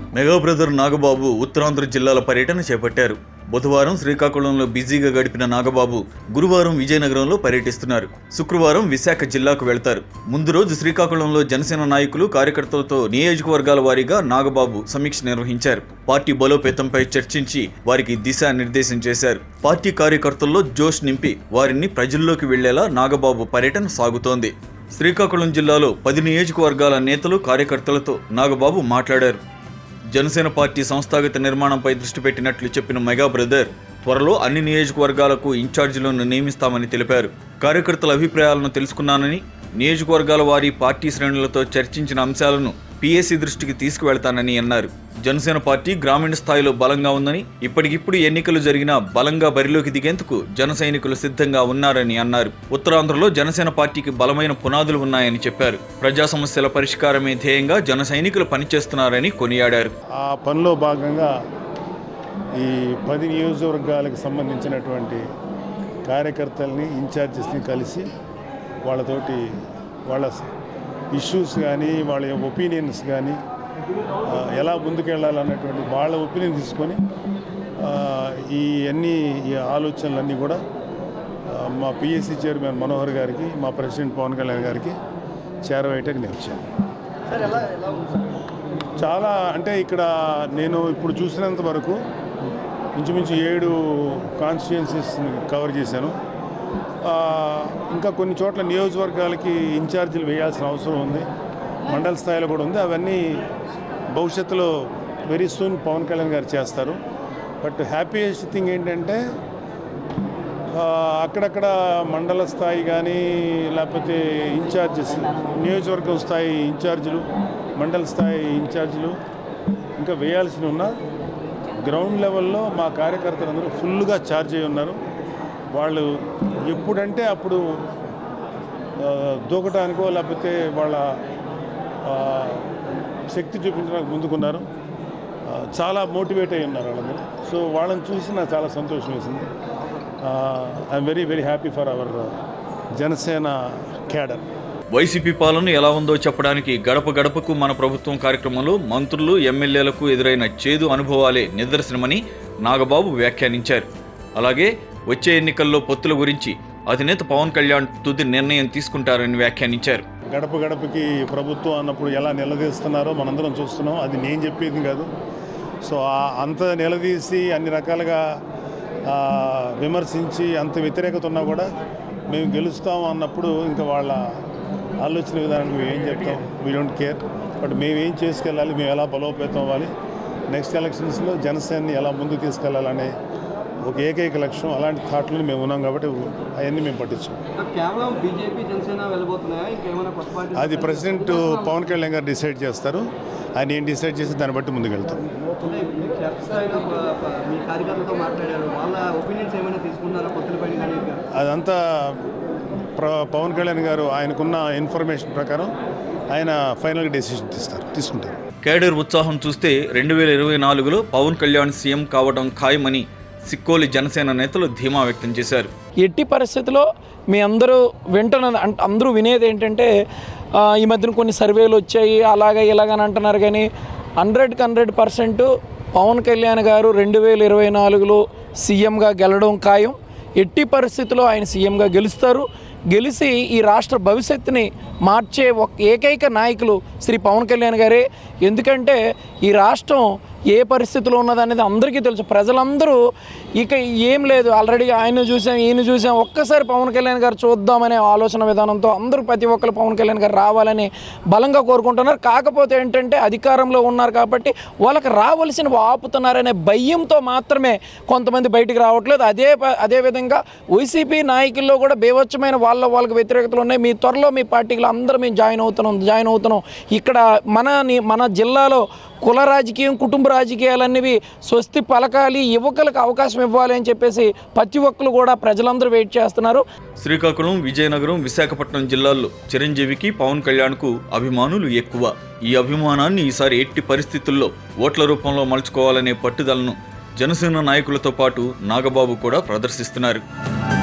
mega brother Nagababu Uttarandhra జిల్లాల పర్యటన చేపట్టారు బుధవారం శ్రీకాకుళంలో బిజీగా గడిపిన నాగబాబు గురువారం విజయనగరంలో పర్యటిస్తున్నారు శుక్రవారం విశాఖ జిల్లాకు వెళ్తారు ముందు రోజు శ్రీకాకుళంలో జనసేన నాయకులు కార్యకర్తలతో నియోజకవర్గాల వారీగా నాగబాబు సమీక్ష నిర్వహించారు పార్టీ బలోపేతంపై చర్చించి వారికి దిశానిర్దేశం చేశారు పార్టీ కార్యకర్తల్లో జోష్ నింపి వారిని ప్రజల్లోకి వెళ్లేలా నాగబాబు పర్యటన సాగుతోంది శ్రీకాకుళం జిల్లాలో పది నియోజకవర్గాల నేతలు కార్యకర్తలతో నాగబాబు మాట్లాడారు జనసేన పార్టీ సంస్థాగత నిర్మాణంపై దృష్టి పెట్టినట్లు చెప్పిన మెగా బ్రదర్ త్వరలో అన్ని నియోజకవర్గాలకు ఇన్ఛార్జీలను నియమిస్తామని తెలిపారు కార్యకర్తల అభిప్రాయాలను తెలుసుకున్నానని నియోజకవర్గాల వారి పార్టీ శ్రేణులతో చర్చించిన అంశాలను పీఏసీ దృష్టికి తీసుకువెళ్తానని అన్నారు జనసేన పార్టీ గ్రామీణ స్థాయిలో బలంగా ఉందని ఇప్పటికిప్పుడు ఎన్నికలు జరిగినా బలంగా బరిలోకి దిగేందుకు జన సైనికులు సిద్ధంగా ఉన్నారని అన్నారు ఉత్తరాంధ్రలో జనసేన పార్టీకి బలమైన పునాదులు ఉన్నాయని చెప్పారు ప్రజా సమస్యల పరిష్కారమే ధ్యేయంగా జన సైనికులు పనిచేస్తున్నారని కొనియాడారు ఆ పనిలో భాగంగా ఈ పది నియోజకవర్గాలకు సంబంధించినటువంటి కార్యకర్తల్ని ఇన్ఛార్జెస్ని కలిసి వాళ్ళతోటి వాళ్ళ ఇష్యూస్ కానీ వాళ్ళ ఒపీనియన్స్ కానీ ఆ, ఎలా ముందుకెళ్ళాలన్నటువంటి వాళ్ళ ఒపీనియన్ తీసుకొని ఆ, ఈ అన్ని ఈ ఆలోచనలన్నీ కూడా ఆ, మా పిఎస్సి చైర్మన్ మనోహర్ గారికి మా ప్రెసిడెంట్ పవన్ కళ్యాణ్ గారికి చేరవేయటానికి నేను వచ్చాను చాలా అంటే ఇక్కడ నేను ఇప్పుడు చూసినంత వరకు ఇంచుమించు ఏడు కాన్స్టిట్యుయెన్సీస్ని కవర్ చేశాను ఆ, ఇంకా కొన్ని చోట్ల నియోజకవర్గాలకి ఇన్ఛార్జీలు వేయాల్సిన అవసరం ఉంది మండల స్థాయిలో కూడా ఉంది అవన్నీ భవిష్యత్తులో వెరీ సూన్ పవన్ కళ్యాణ్ గారు చేస్తారు బట్ హ్యాపీయెస్ట్ థింగ్ ఏంటంటే ఆ, అక్కడక్కడ మండల స్థాయి కానీ లేకపోతే ఇన్ఛార్జెస్ నియోజకవర్గం స్థాయి ఇన్ఛార్జీలు మండల స్థాయి ఇన్ఛార్జీలు ఇంకా వేయాల్సి ఉన్నా గ్రౌండ్ లెవెల్లో మా కార్యకర్తలందరూ ఫుల్గా ఛార్జ్ అయి ఉన్నారు వాళ్ళు ఎప్పుడంటే అప్పుడు ఆ, దూకటానికో లేకపోతే వాళ్ళ ఆ, శక్తి చూపించడానికి ముందుకున్నారు ఆ, చాలా మోటివేట్ అయి ఉన్నారు వాళ్ళందరూ సో వాళ్ళని చూసి నాకు చాలా సంతోషం వేసింది I'm very very happy for our Janasena cadre YCP పాలన ఎలా ఉందో చెప్పడానికి గడప గడపకు మన ప్రభుత్వం కార్యక్రమంలో మంత్రులు ఎమ్మెల్యేలకు ఎదురైన చేదు అనుభవాలే నిదర్శనమని నాగబాబు వ్యాఖ్యానించారు అలాగే వచ్చే ఎన్నికల్లో పొత్తుల గురించి అధినేత పవన్ కళ్యాణ్ తుది నిర్ణయం తీసుకుంటారని వ్యాఖ్యానించారు గడప గడపకి ప్రభుత్వం అన్నప్పుడు ఎలా నిలదీస్తున్నారో మనందరం చూస్తున్నాం అది నేను చెప్పేది కాదు సో ఆ- అంత నిలదీసి అన్ని రకాలుగా ఆ, విమర్శించి అంత వ్యతిరేకత ఉన్నా కూడా మేము గెలుస్తాం అన్నప్పుడు ఇంకా వాళ్ళ ఆలోచన విధానానికి మేము ఏం చెప్తాం వీ డోంట్ కేర్ బట్ మేము ఏం చేసుకెళ్ళాలి మేము ఎలా బలోపేతం అవ్వాలి నెక్స్ట్ ఎలక్షన్స్లో జనసేనని ఎలా ముందుకు తీసుకెళ్లాలనే ఒక ఏకైక లక్ష్యం అలాంటి థాట్లు మేము ఉన్నాం కాబట్టి అవన్నీ మేము పట్టించాం కేవలం బీజేపీ జనసేన వెళ్ళబోతున్నాయా ఇంకేమైనా కొత్త పార్టీ అది ప్రెసిడెంట్ పవన్ కళ్యాణ్ గారు డిసైడ్ చేస్తారు ఆయన ఏం డిసైడ్ చేసి దాన్ని బట్టి ముందుకు వెళ్తాం అంటే మీరు క్షేత్ర స్థాయిలో ప- ప- మీ కార్యకర్తలతో మాట్లాడారు వాళ్ళ ఒపీనియన్స్ ఏమైనా తీసుకున్నారా పొత్తులపైన కానీ అదంతా ప్ర పవన్ కళ్యాణ్ గారు ఆయనకున్న ఇన్ఫర్మేషన్ ప్రకారం ఆయన ఫైనల్గా డెసిషన్ తీస్తారు తీసుకుంటారు కేడర్ ఉత్సాహం చూస్తే రెండు వేల ఇరవై నాలుగులో పవన్ కళ్యాణ్ సీఎం కావడం ఖాయమని సిక్కోలి జనసేన నేతలు ధీమా వ్యక్తం చేశారు ఎట్టి పరిస్థితిలో మీ అందరూ వింటున్నది అంటే అందరూ వినేది ఏంటంటే ఆ, ఈ మధ్యన కొన్ని సర్వేలు వచ్చాయి అలాగా ఇలాగని అంటున్నారు కానీ హండ్రెడ్కి హండ్రెడ్ పర్సెంట్ పవన్ కళ్యాణ్ గారు రెండు వేల ఇరవై నాలుగులో సీఎంగా గెలవడం ఖాయం ఎట్టి పరిస్థితిలో ఆయన సీఎంగా గెలుస్తారు గెలిచి ఈ రాష్ట్ర భవిష్యత్తుని మార్చే ఒక ఏకైక నాయకులు శ్రీ పవన్ కళ్యాణ్ గారే ఎందుకంటే ఈ రాష్ట్రం ఏ పరిస్థితిలో ఉన్నదనేది అందరికీ తెలుసు ప్రజలందరూ ఇక ఏం లేదు ఆల్రెడీ ఆయన చూసాం ఈయన చూసాం ఒక్కసారి పవన్ కళ్యాణ్ గారు చూద్దామనే ఆలోచన విధానంతో అందరూ ప్రతి ఒక్కరు పవన్ కళ్యాణ్ గారు రావాలని బలంగా కోరుకుంటున్నారు కాకపోతే ఏంటంటే అధికారంలో ఉన్నారు కాబట్టి వాళ్ళకి రావాల్సిన ఆపుతున్నారనే భయంతో మాత్రమే కొంతమంది బయటికి రావట్లేదు అదే ప- అదే విధంగా వైసీపీ నాయకుల్లో కూడా బేవచ్చమైన వాళ్ళ వాళ్ళకి వ్యతిరేకతలు ఉన్నాయి మీ త్వరలో మీ పార్టీలో అందరూ మేము జాయిన్ అవుతున్నాం జాయిన్ అవుతున్నాం ఇక్కడ మన ని- మన జిల్లాలో కుల రాజకీయం కుటుంబ రాజకీయాలన్నవి స్వస్తి పలకాలి యువకులకు అవకాశం ఇవ్వాలి అని చెప్పేసి ప్రతి ఒక్కరు కూడా ప్రజలందరూ వెయిట్ చేస్తున్నారు శ్రీకాకుళం విజయనగరం విశాఖపట్నం జిల్లాల్లో చిరంజీవికి పవన్ కళ్యాణ్కు అభిమానులు ఎక్కువ ఈ అభిమానాన్ని ఈసారి ఎట్టి పరిస్థితుల్లో ఓట్ల రూపంలో మలుచుకోవాలనే పట్టుదలను జనసేన నాయకులతో పాటు నాగబాబు కూడా ప్రదర్శిస్తున్నారు